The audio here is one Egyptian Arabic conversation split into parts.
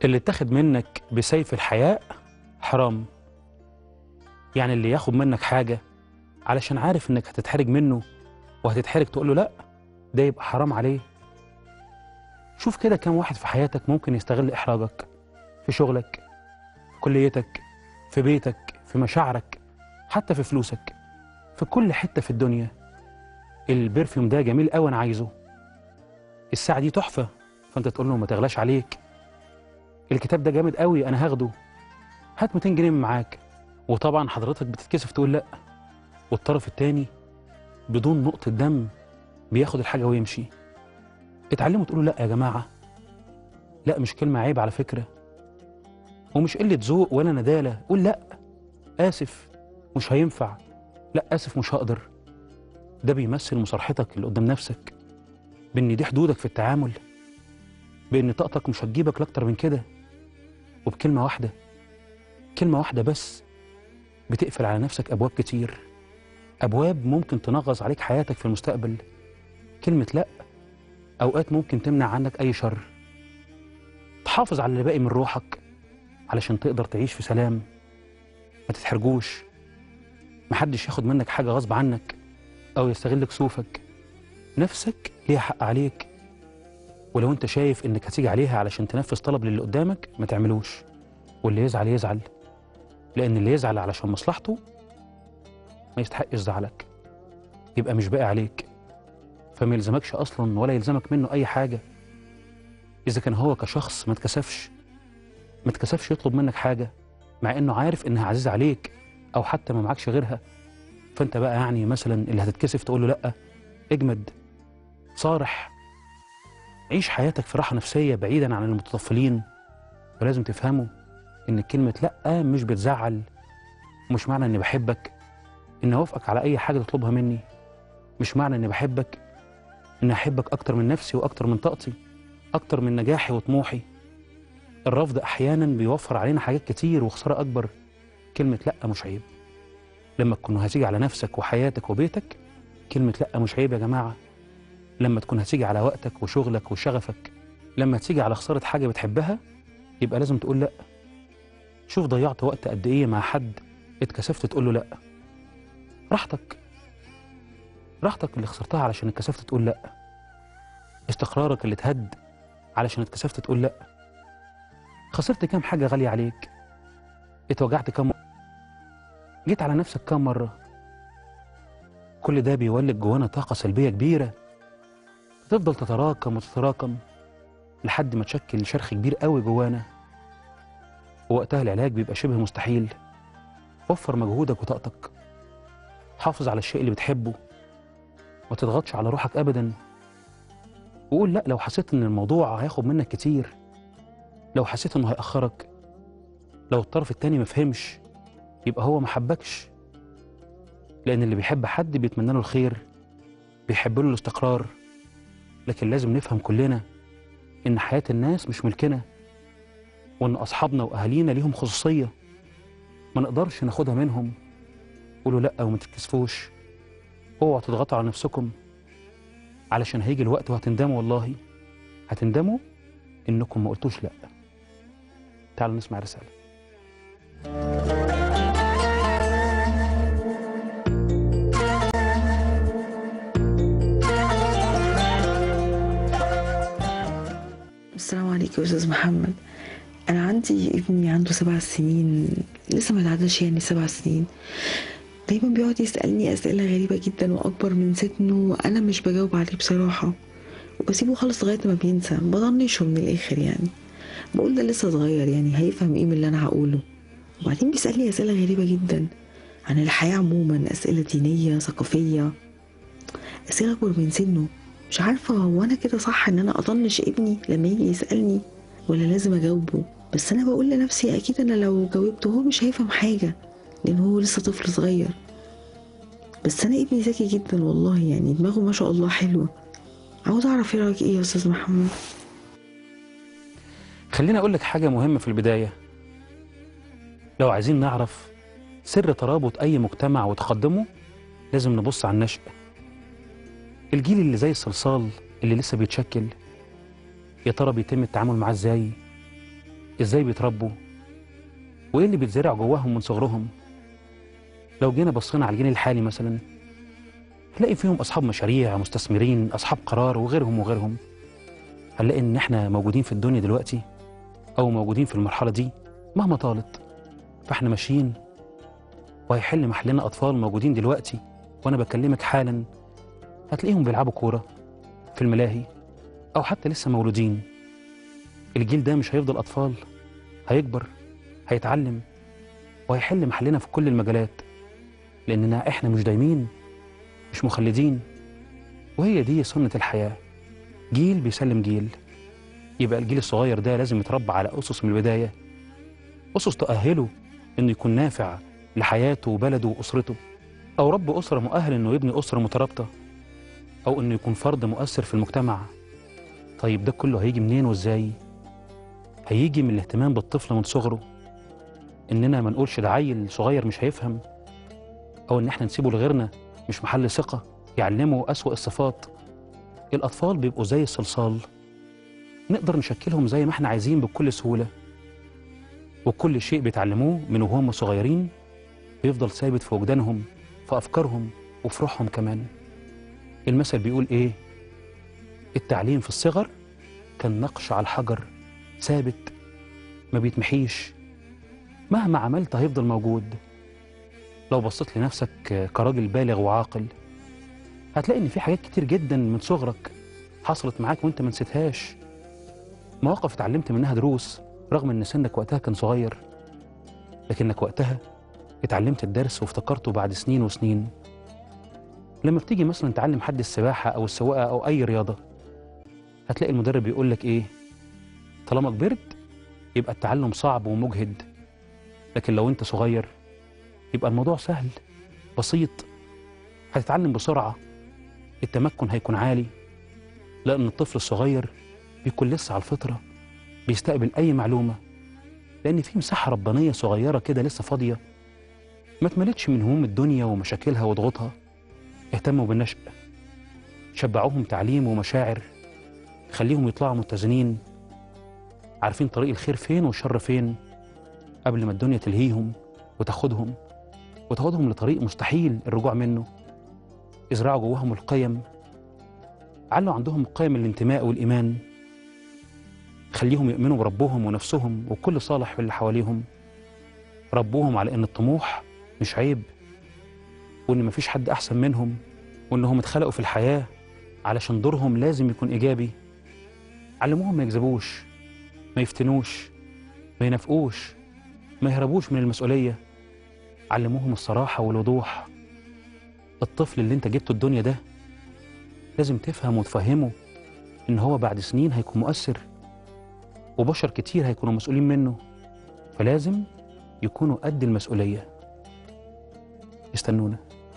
اللي اتاخد منك بسيف الحياء حرام يعني اللي ياخد منك حاجة علشان عارف انك هتتحرج منه وهتتحرج تقول له لا ده يبقى حرام عليه شوف كده كم واحد في حياتك ممكن يستغل إحراجك في شغلك في كليتك في بيتك في مشاعرك حتى في فلوسك في كل حتة في الدنيا البرفيوم ده جميل قوي أنا عايزه الساعة دي تحفة فأنت تقول له ما تغلاش عليك الكتاب ده جامد قوي أنا هاخده هات 200 جنيه من معاك وطبعا حضرتك بتتكسف تقول لا والطرف التاني بدون نقطة دم بياخد الحاجة ويمشي اتعلموا تقولوا لا يا جماعة لا مش كلمة عيب على فكرة ومش قلة ذوق ولا ندالة قول لا آسف مش هينفع لا آسف مش هقدر ده بيمثل مصالحتك اللي قدام نفسك بإن دي حدودك في التعامل بإن طاقتك مش هتجيبك لأكتر من كده وبكلمة واحدة كلمة واحدة بس بتقفل على نفسك أبواب كتير أبواب ممكن تنغص عليك حياتك في المستقبل كلمة لأ أوقات ممكن تمنع عنك أي شر تحافظ على اللي باقي من روحك علشان تقدر تعيش في سلام ما تتحرجوش محدش ياخد منك حاجة غصب عنك أو يستغل كسوفك نفسك ليها حق عليك ولو انت شايف انك هتيجي عليها علشان تنفذ طلب للي قدامك ما تعملوش واللي يزعل يزعل لأن اللي يزعل علشان مصلحته ما يستحقش زعلك يبقى مش باقي عليك فما يلزمكش اصلا ولا يلزمك منه اي حاجه اذا كان هو كشخص ما اتكسفش ما اتكسفش يطلب منك حاجه مع انه عارف انها عزيزه عليك او حتى ما معكش غيرها فانت بقى يعني مثلا اللي هتتكسف تقول له لا اجمد صارح عيش حياتك في راحه نفسيه بعيدا عن المتطفلين ولازم تفهموا ان كلمه لا مش بتزعل ومش معنى اني بحبك ان اوافقك على اي حاجه تطلبها مني مش معنى اني بحبك ان احبك اكتر من نفسي واكتر من طاقتي اكتر من نجاحي وطموحي الرفض احيانا بيوفر علينا حاجات كتير وخساره اكبر كلمه لا مش عيب لما تكون هتيجي على نفسك وحياتك وبيتك كلمه لا مش عيب يا جماعه لما تكون هتيجي على وقتك وشغلك وشغفك لما تيجي على خساره حاجه بتحبها يبقى لازم تقول لا شوف ضيعت وقت قد ايه مع حد اتكسفت تقول له لا راحتك راحتك اللي خسرتها علشان اتكسفت تقول لا استقرارك اللي اتهد علشان اتكسفت تقول لا خسرت كام حاجة غالية عليك اتوجعت كام مرة جيت على نفسك كام مرة كل ده بيولد جوانا طاقة سلبية كبيرة تفضل تتراكم وتتراكم لحد ما تشكل شرخ كبير قوي جوانا ووقتها العلاج بيبقى شبه مستحيل وفر مجهودك وطاقتك حافظ على الشيء اللي بتحبه ما تضغطش على روحك ابدا وقول لا لو حسيت ان الموضوع هياخد منك كتير لو حسيت انه هيأخرك لو الطرف التاني مفهمش يبقى هو محبكش لان اللي بيحب حد بيتمنى له الخير بيحب له الاستقرار لكن لازم نفهم كلنا ان حياة الناس مش ملكنا وان اصحابنا واهالينا ليهم خصوصية ما نقدرش ناخدها منهم قولوا لا وما تتكسفوش اوعوا تضغطوا على نفسكم علشان هيجي الوقت وهتندموا والله هتندموا انكم ما قلتوش لا تعالوا نسمع رسالة السلام عليكم يا استاذ محمد انا عندي ابني عنده سبع سنين لسه ما تعداش يعني سبع سنين دايما بيقعد يسالني اسئله غريبه جدا واكبر من سنه وانا مش بجاوب عليه بصراحه وبسيبه خالص لغايه ما بينسى بطنشه من الاخر يعني بقول ده لسه صغير يعني هيفهم ايه من اللي انا هقوله وبعدين بيسالني اسئله غريبه جدا عن الحياه عموما اسئله دينيه ثقافيه اسئله اكبر من سنه مش عارفه هو انا كده صح ان انا اطنش ابني لما يجي يسالني ولا لازم اجاوبه بس انا بقول لنفسي اكيد انا لو جاوبته هو مش هيفهم حاجه لان هو لسه طفل صغير بس انا ابني ذكي جدا والله يعني دماغه ما شاء الله حلوه عاوز اعرف ايه رايك ايه يا استاذ محمد خليني اقول لك حاجة مهمة في البداية لو عايزين نعرف سر ترابط اي مجتمع وتقدمه لازم نبص على النشأ الجيل اللي زي الصلصال اللي لسه بيتشكل يا ترى بيتم التعامل معاه ازاي ازاي بيتربوا وايه اللي بيتزرع جواهم من صغرهم لو جينا بصينا على الجيل الحالي مثلا هنلاقي فيهم اصحاب مشاريع مستثمرين اصحاب قرار وغيرهم وغيرهم هنلاقي ان احنا موجودين في الدنيا دلوقتي او موجودين في المرحله دي مهما طالت فاحنا ماشيين وهيحل محلنا اطفال موجودين دلوقتي وانا بكلمك حالا هتلاقيهم بيلعبوا كوره في الملاهي او حتى لسه مولودين الجيل ده مش هيفضل اطفال هيكبر هيتعلم وهيحل محلنا في كل المجالات لاننا احنا مش دايمين مش مخلدين وهي دي سنه الحياه جيل بيسلم جيل يبقى الجيل الصغير ده لازم يتربى على اسس من البدايه اسس تاهله انه يكون نافع لحياته وبلده واسرته او رب اسره مؤهل انه يبني اسره مترابطه او انه يكون فرد مؤثر في المجتمع طيب ده كله هيجي منين وازاي هيجي من الاهتمام بالطفل من صغره اننا ما نقولش ده عيل صغير مش هيفهم او ان احنا نسيبه لغيرنا مش محل ثقه يعلمه اسوا الصفات الاطفال بيبقوا زي الصلصال نقدر نشكلهم زي ما احنا عايزين بكل سهوله وكل شيء بيتعلموه من وهم صغيرين بيفضل ثابت في وجدانهم في افكارهم وفي روحهم كمان المثل بيقول ايه التعليم في الصغر كالنقش على الحجر ثابت ما بيتمحيش مهما عملت هيفضل موجود لو بصيت لنفسك كراجل بالغ وعاقل هتلاقي ان في حاجات كتير جدا من صغرك حصلت معاك وانت ما نسيتهاش مواقف اتعلمت منها دروس رغم ان سنك وقتها كان صغير لكنك وقتها اتعلمت الدرس وافتكرته بعد سنين وسنين لما بتيجي مثلا تعلم حد السباحة أو السواقة أو أي رياضة هتلاقي المدرب بيقول لك إيه طالما كبرت يبقى التعلم صعب ومجهد لكن لو أنت صغير يبقى الموضوع سهل بسيط هتتعلم بسرعة التمكن هيكون عالي لأن الطفل الصغير بيكون لسه على الفطرة بيستقبل أي معلومة لأن في مساحة ربانية صغيرة كده لسه فاضية ما اتملتش من هموم الدنيا ومشاكلها وضغوطها اهتموا بالنشء شبعوهم تعليم ومشاعر خليهم يطلعوا متزنين عارفين طريق الخير فين والشر فين قبل ما الدنيا تلهيهم وتاخدهم وتاخدهم لطريق مستحيل الرجوع منه ازرعوا جواهم القيم علوا عندهم قيم الانتماء والإيمان خليهم يؤمنوا بربهم ونفسهم وكل صالح في اللي حواليهم ربوهم على إن الطموح مش عيب وإن مفيش حد أحسن منهم وإنهم اتخلقوا في الحياة علشان دورهم لازم يكون إيجابي علموهم ما يكذبوش ما يفتنوش ما ينافقوش ما يهربوش من المسؤولية علموهم الصراحة والوضوح الطفل اللي انت جبته الدنيا ده لازم تفهم وتفهمه ان هو بعد سنين هيكون مؤثر وبشر كتير هيكونوا مسؤولين منه فلازم يكونوا قد المسؤولية استنونا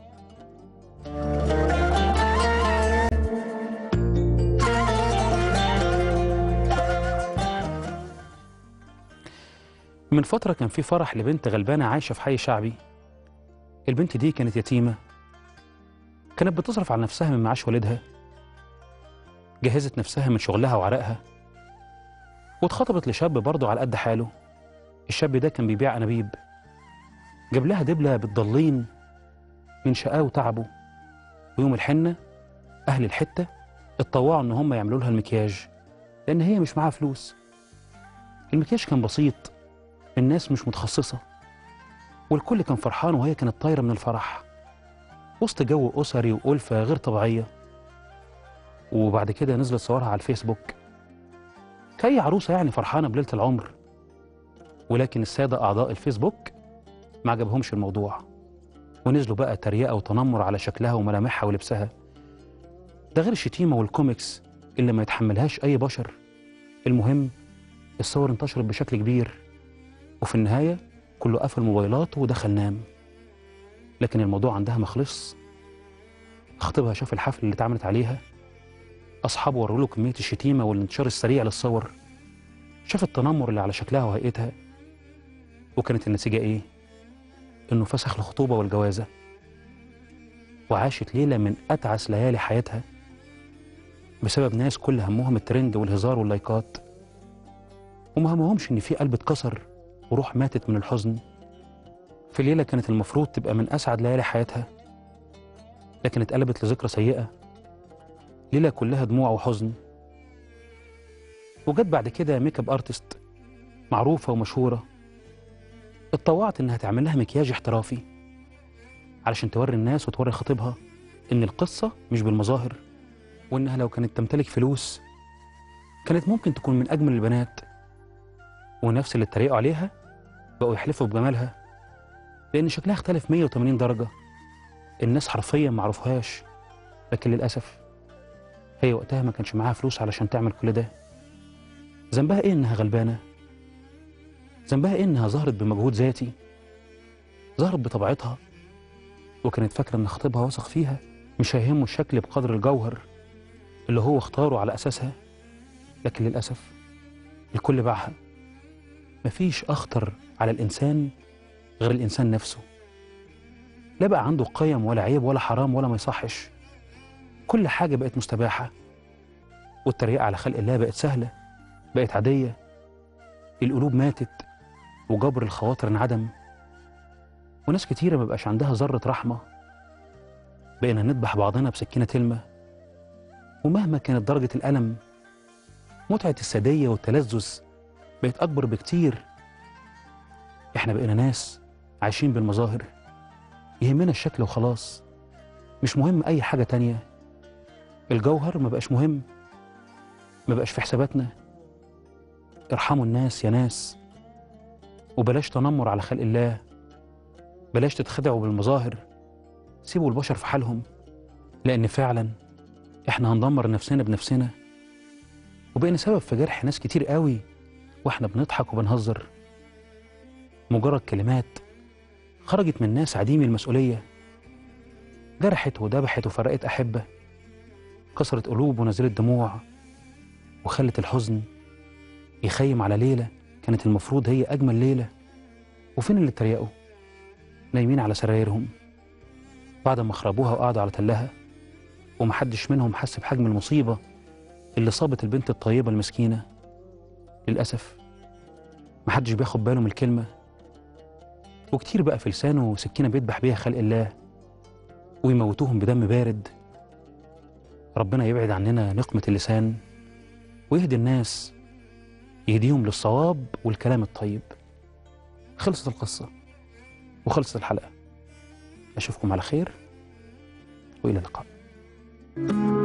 من فترة كان في فرح لبنت غلبانة عايشة في حي شعبي البنت دي كانت يتيمة كانت بتصرف على نفسها من معاش والدها جهزت نفسها من شغلها وعرقها واتخطبت لشاب برضه على قد حاله الشاب ده كان بيبيع أنابيب جاب لها دبلة بتضلين من شقاه وتعبه ويوم الحنة أهل الحتة اتطوعوا إن هم يعملوا لها المكياج لأن هي مش معاها فلوس المكياج كان بسيط الناس مش متخصصة والكل كان فرحان وهي كانت طايرة من الفرح وسط جو أسري وألفة غير طبيعية وبعد كده نزلت صورها على الفيسبوك كأي عروسة يعني فرحانة بليلة العمر ولكن السادة أعضاء الفيسبوك ما عجبهمش الموضوع ونزلوا بقى تريقة وتنمر على شكلها وملامحها ولبسها ده غير الشتيمة والكوميكس اللي ما يتحملهاش أي بشر المهم الصور انتشرت بشكل كبير وفي النهاية كله قفل موبايلاته ودخل نام لكن الموضوع عندها ما خلص خطيبها شاف الحفل اللي اتعملت عليها أصحابه وروا له كمية الشتيمة والانتشار السريع للصور شاف التنمر اللي على شكلها وهيئتها وكانت النتيجة إيه؟ إنه فسخ الخطوبة والجوازة وعاشت ليلة من أتعس ليالي حياتها بسبب ناس كل همهم الترند والهزار واللايكات وما همهمش إن في قلب اتكسر وروح ماتت من الحزن في ليلة كانت المفروض تبقى من أسعد ليالي حياتها لكن اتقلبت لذكرى سيئة ليلة كلها دموع وحزن وجت بعد كده ميك اب ارتست معروفة ومشهورة اتطوعت إنها تعمل لها مكياج احترافي علشان توري الناس وتوري خطيبها إن القصة مش بالمظاهر وإنها لو كانت تمتلك فلوس كانت ممكن تكون من أجمل البنات ونفس اللي اتريقوا عليها بقوا يحلفوا بجمالها لأن شكلها اختلف 180 درجة الناس حرفيا ما عرفوهاش لكن للأسف هي وقتها ما كانش معاها فلوس علشان تعمل كل ده ذنبها إيه إنها غلبانة ذنبها إيه إنها ظهرت بمجهود ذاتي ظهرت بطبيعتها وكانت فاكرة إن خطيبها واثق فيها مش هيهمه الشكل بقدر الجوهر اللي هو اختاره على أساسها لكن للأسف الكل باعها مفيش أخطر على الإنسان غير الإنسان نفسه لا بقى عنده قيم ولا عيب ولا حرام ولا ما يصحش كل حاجة بقت مستباحة والتريقة على خلق الله بقت سهلة بقت عادية القلوب ماتت وجبر الخواطر انعدم وناس كتيرة ما بقاش عندها ذرة رحمة بقينا نذبح بعضنا بسكينة تلمة ومهما كانت درجة الألم متعة السادية والتلذذ بقت أكبر بكتير إحنا بقينا ناس عايشين بالمظاهر يهمنا الشكل وخلاص مش مهم أي حاجة تانية الجوهر ما بقاش مهم ما بقاش في حساباتنا ارحموا الناس يا ناس وبلاش تنمر على خلق الله بلاش تتخدعوا بالمظاهر سيبوا البشر في حالهم لأن فعلا احنا هندمر نفسنا بنفسنا وبقينا سبب في جرح ناس كتير قوي واحنا بنضحك وبنهزر مجرد كلمات خرجت من ناس عديمي المسؤولية جرحت وذبحت وفرقت أحبة كسرت قلوب ونزلت دموع وخلت الحزن يخيم على ليلة كانت المفروض هي أجمل ليلة وفين اللي اتريقوا نايمين على سرايرهم بعد ما خربوها وقعدوا على تلها ومحدش منهم حس بحجم المصيبة اللي صابت البنت الطيبة المسكينة للأسف محدش بياخد باله من الكلمة وكتير بقى في لسانه سكينة بيذبح بيها خلق الله ويموتوهم بدم بارد ربنا يبعد عننا نقمة اللسان ويهدي الناس يهديهم للصواب والكلام الطيب خلصت القصة وخلصت الحلقة أشوفكم على خير وإلى اللقاء